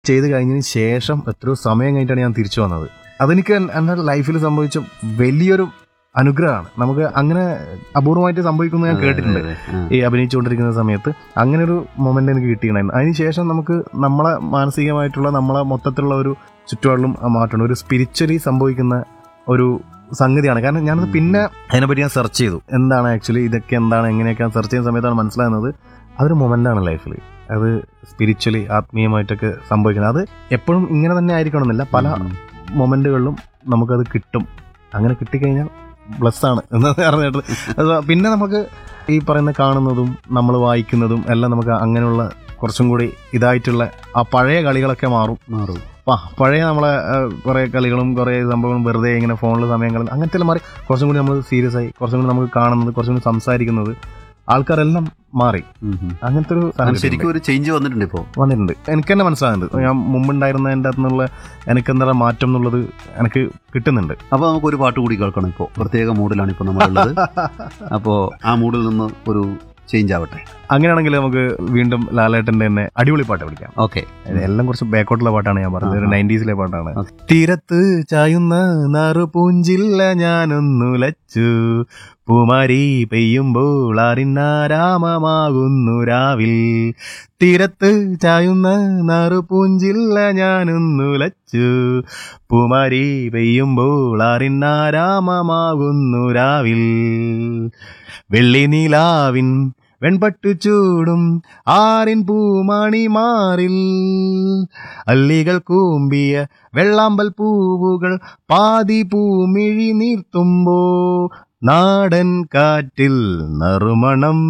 ചെയ്ത് കഴിഞ്ഞതിന് ശേഷം എത്രയോ സമയം കഴിഞ്ഞിട്ടാണ് ഞാൻ തിരിച്ചു വന്നത് അതെനിക്ക് എൻ- എൻ്റെ ലൈഫിൽ സംഭവിച്ച വലിയൊരു അനുഗ്രഹമാണ് നമുക്ക് അങ്ങനെ അപൂർവമായിട്ട് സംഭവിക്കുന്നത് ഞാൻ കേട്ടിട്ടുണ്ട് ഈ അഭിനയിച്ചുകൊണ്ടിരിക്കുന്ന സമയത്ത് അങ്ങനെ ഒരു മൊമെന്റ് എനിക്ക് കിട്ടിയിട്ടുണ്ടായിരുന്നു അതിനുശേഷം നമുക്ക് നമ്മളെ മാനസികമായിട്ടുള്ള നമ്മളെ മൊത്തത്തിലുള്ള ഒരു ചുറ്റുപാടിലും മാറ്റണം ഒരു സ്പിരിച്വലി സംഭവിക്കുന്ന ഒരു സംഗതിയാണ് കാരണം ഞാനത് പിന്നെ അതിനെപ്പറ്റി ഞാൻ സെർച്ച് ചെയ്തു എന്താണ് ആക്ച്വലി ഇതൊക്കെ എന്താണ് എങ്ങനെയൊക്കെ സെർച്ച് ചെയ്യുന്ന സമയത്താണ് മനസ്സിലാകുന്നത് അതൊരു മൊമെന്റാണ് ലൈഫിൽ അത് സ്പിരിച്വലി ആത്മീയമായിട്ടൊക്കെ സംഭവിക്കുന്നത് അത് എപ്പോഴും ഇങ്ങനെ തന്നെ ആയിരിക്കണമെന്നില്ല പല മൊമെന്റുകളിലും നമുക്കത് കിട്ടും അങ്ങനെ കിട്ടിക്കഴിഞ്ഞാൽ ബ്ലസ് ആണ് എന്ന് പറഞ്ഞിട്ട് അത് പിന്നെ നമുക്ക് ഈ പറയുന്ന കാണുന്നതും നമ്മൾ വായിക്കുന്നതും എല്ലാം നമുക്ക് അങ്ങനെയുള്ള കുറച്ചും കൂടി ഇതായിട്ടുള്ള ആ പഴയ കളികളൊക്കെ മാറും മാറും ആ പഴയ നമ്മളെ കുറേ കളികളും കുറേ സംഭവങ്ങളും വെറുതെ ഇങ്ങനെ ഫോണിൽ സമയം കളയും അങ്ങനത്തെ എല്ലാം മാറി കുറച്ചും കൂടി നമ്മൾ സീരിയസ് ആയി കുറച്ചും കൂടി നമുക്ക് കാണുന്നത് കുറച്ചും കൂടി സംസാരിക്കുന്നത് ആൾക്കാരെല്ലാം മാറി ഉം, ഉം. അങ്ങനത്തെ ഒരു അത് സാഹചര്യം ശരിക്കും ഒരു ചേഞ്ച് വന്നിട്ടുണ്ട് ഇപ്പോ വന്നിട്ടുണ്ട് എനിക്ക് തന്നെ മനസ്സിലാകുന്നുണ്ട് ഞാൻ മുമ്പുണ്ടായിരുന്നതിൻ്റെ അകത്തുനിന്നുള്ള എനിക്ക് എന്താ മാറ്റം എന്നുള്ളത് എനിക്ക് കിട്ടുന്നുണ്ട് അപ്പൊ നമുക്ക് ഒരു പാട്ട് കൂടി കേൾക്കണം ഇപ്പോ പ്രത്യേക മൂഡിലാണ് ഇപ്പൊ നമ്മളുള്ളത് അപ്പോ ആ മൂഡിൽ നിന്ന് ഒരു ചേഞ്ച് ആവട്ടെ അങ്ങനെയാണെങ്കിൽ നമുക്ക് വീണ്ടും ലാലേട്ടന്റെ തന്നെ അടിപൊളി പാട്ട് പിടിക്കാം ഓക്കെ എല്ലാം കുറച്ച് ബാക്കോട്ടുള്ള പാട്ടാണ് ഞാൻ പറഞ്ഞത് ഒരു ആ, ആ. നയൻറ്റീസിലെ പാട്ടാണ് ഓക്കേ. തീരത്ത് ചായുന്ന നറുപൂഞ്ചില്ല ഞാനൊന്നുലച്ചു പൂമാരി പെയ്യുമ്പോൾ അറിഞ്ഞാരാമമാകുന്നു രാവിൽ തീരത്ത് ചായുന്ന നറുപൂഞ്ചില്ല ഞാനൊന്നുലച്ചു പൂമാരി പെയ്യുമ്പോൾ അറിഞ്ഞാരാമമാകുന്നു രാവിൽ വെള്ളി നീലാവിൻ വെൺപട്ടു ചൂടും ആറിൻ പൂമണി മാറിൽ അല്ലികൾ കൂമ്പിയ വെള്ളാമ്പൽ പൂവുകൾ പാതി പൂമിഴി നീർത്തുമ്പോ നാടൻ കാറ്റിൽ നറുമണം